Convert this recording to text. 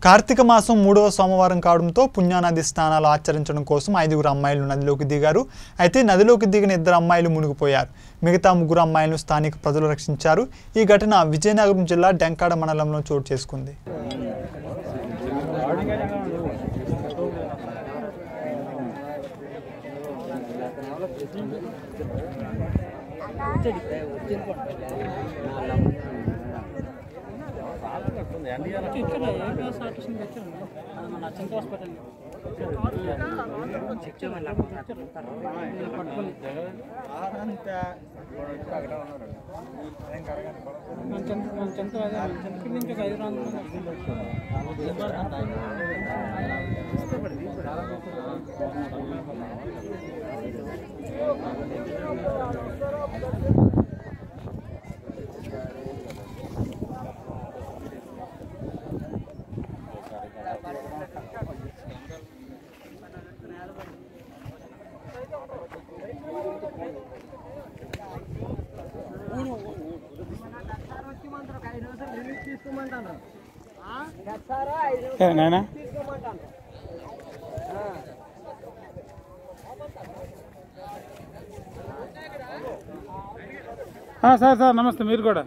కార్తీక మాసం మూడవ సోమవారం కావడంతో పుణ్యానది స్నానాలు ఆచరించడం కోసం ఐదుగురు అమ్మాయిలు నదిలోకి దిగారు అయితే నదిలోకి దిగిన ఇద్దరు అమ్మాయిలు మునిగిపోయారు మిగతా ముగ్గురు అమ్మాయిలను స్థానిక ప్రజలు రక్షించారు ఈ ఘటన విజయనగరం జిల్లా డెంకాడ మండలంలో చోటు చేసుకుంది ఇక్కడ ఏపీఎస్ ఆర్టిస్ట్ వచ్చాను మన చింత హాస్పిటల్ పట్టుకొని మన చింత మన చింత అదే మన చింతకి నుంచి ఒక ఐదు నాయనా సార్ సార్ నమస్తే మీరు కూడా